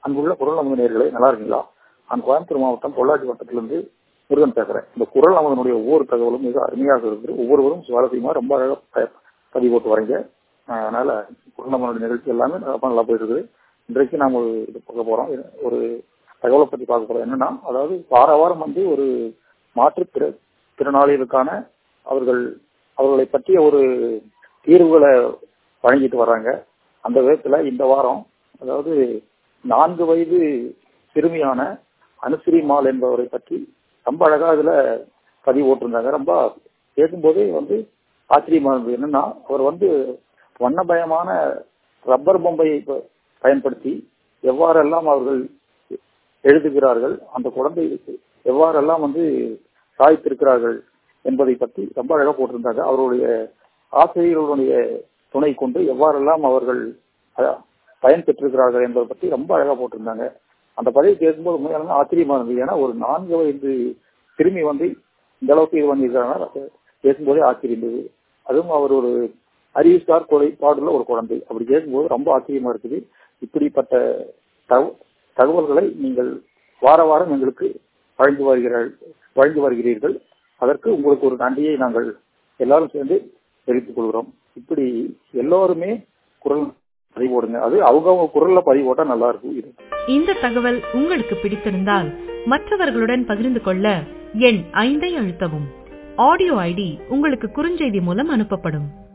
அங்குள்ள குரல் நமது நேர்களை நல்லா இருக்கீங்களா நான் கோயம்புத்தூர் மாவட்டம் பொள்ளாச்சி வட்டத்திலிருந்து முருகன் பேசுறேன் இந்த குரல் நமதனுடைய ஒவ்வொரு தகவலும் மிக அருமையாக இருக்குது ஒவ்வொருவரும் சுவாரஸ்யமா ரொம்ப அழகா ப- பதிவு போட்டு வரீங்க அஹ் அதனால குரல் நமதனுடைய நிகழ்ச்சி எல்லாமே ரொம்ப நல்லா போயிட்டு இருக்குது இன்றைக்கு நாம் ஒரு இது பார்க்க போறோம் இது ஒரு தகவலை பத்தி பார்க்க போறோம் என்னன்னா அதாவது வார வாரம் வந்து ஒரு மாற்றுத் திற திறனாளிகளுக்கான அவர்கள் அவர்களை பற்றிய ஒரு தீர்வுகளை வழங்கிட்டு வர்றாங்க அந்த விதத்துல இந்த வாரம் அதாவது நான்கு வயது சிறுமியான அனுஸ்ரீ மால் என்பவரை பற்றி ரொம்ப அழகா இதுல பதிவு போட்டிருந்தாங்க ரொம்ப கேட்கும்போதே வந்து ஆச்சரியமா இருந்தது என்னன்னா அவர் வந்து வண்ணபயமான ரப்பர் பொம்மையை ப- பயன்படுத்தி எவ்வாறெல்லாம் அவர்கள் எழுதுகிறார்கள் அந்த குழந்தைகளுக்கு எவ்வாறெல்லாம் வந்து சாய்த்திருக்கிறார்கள் என்பதை பற்றி ரொம்ப அழகா போட்டிருந்தாங்க அவருடைய ஆசிரியர்களுடைய துணை கொண்டு எவ்வாறெல்லாம் அவர்கள் அஹ், பயன் பெற்றிருக்கிறார்கள் என்பதை பற்றி ரொம்ப அழகா போட்டிருந்தாங்க அந்த பதிவு கேட்கும்போது உண்மையாலுமே ஆச்சரியமா இருந்தது ஏன்னா ஒரு நான்கு வயது சிறுமி வந்து இந்த அளவுக்கு இது பண்ணியிருக்கிறாங்கன்னா அது கேட்கும்போதே ஆச்சரியம் இருந்தது அதுவும் அவர் ஒரு அறிவுசார் கொலை பாடுள்ள ஒரு குழந்தை அப்படி கேட்கும்போது ரொம்ப ஆச்சரியமா இருக்குது இப்படிப்பட்ட தகவ- தகவல்களை நீங்கள் வார வாரம் எங்களுக்கு வழங்கி வருகிறார்கள் வழங்கி வருகிறீர்கள் அதற்கு உங்களுக்கு ஒரு நன்றியை நாங்கள் எல்லாரும் சேர்ந்து தெரிவித்துக் கொள்கிறோம் இப்படி எல்லோருமே குரல் பதிவு போடுங்க அது அவங்கவங்க குரல்ல பதிவு போட்டா நல்லா இருக்கும் இது இந்த தகவல் உங்களுக்கு பிடித்திருந்தால் மற்றவர்களுடன் பகிர்ந்து கொள்ள எண் ஐந்தை அழுத்தவும் ஆடியோ ஐடி உங்களுக்கு குறுஞ்செய்தி மூலம் அனுப்பப்படும்